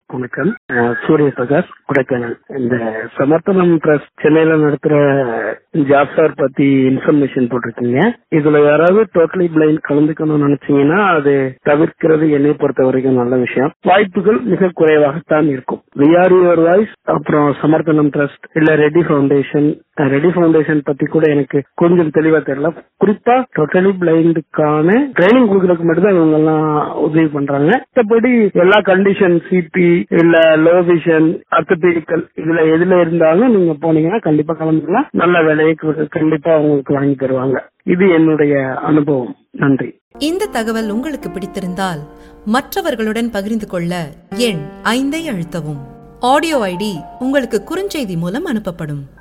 வணக்கம் அஹ் சூரிய பிரகாஷ் கொடைக்கானல் இந்த சமர்த்தனம் ட்ரஸ்ட் சென்னையில நடத்துற ஜாப் ஃபேர் பத்தி இன்ஃபர்மேஷன் போட்டிருக்கீங்க இதுல யாராவது டோட்டலி பிளைண்ட் கலந்துக்கணும்னு நினைச்சீங்கன்னா அது தவிர்க்கிறது என்னை பொறுத்த வரைக்கும் நல்ல விஷயம் வாய்ப்புகள் மிக குறைவாகத்தான் இருக்கும் விஆர் யுவர் வாய்ஸ் அப்புறம் சமர்த்தனம் ட்ரஸ்ட் இல்ல ரெடி ஃபவுண்டேஷன் ரெடி ஃபவுண்டேஷன் பத்தி கூட எனக்கு கொஞ்சம் தெளிவா தெரியல குறிப்பா டோட்டலி பிளைண்டுக்கான ட்ரைனிங் கொடுக்கறதுக்கு மட்டும் தான் இவங்க எல்லாம் உதவி பண்றாங்க மற்றபடி எல்லா கண்டிஷன் சிபி இல்ல லோ விஷன் அர்த்தபீடிக்கல் இதுல எதுல இருந்தாலும் நீங்க போனீங்கன்னா கண்டிப்பா கலந்துக்கலாம் நல்ல வேலையை கு- கண்டிப்பா உங்களுக்கு வாங்கி தருவாங்க இது என்னுடைய அனுபவம் நன்றி இந்த தகவல் உங்களுக்கு பிடித்திருந்தால் மற்றவர்களுடன் பகிர்ந்து கொள்ள எண் ஐந்தை அழுத்தவும் ஆடியோ ஐடி உங்களுக்கு குறுஞ்செய்தி மூலம் அனுப்பப்படும்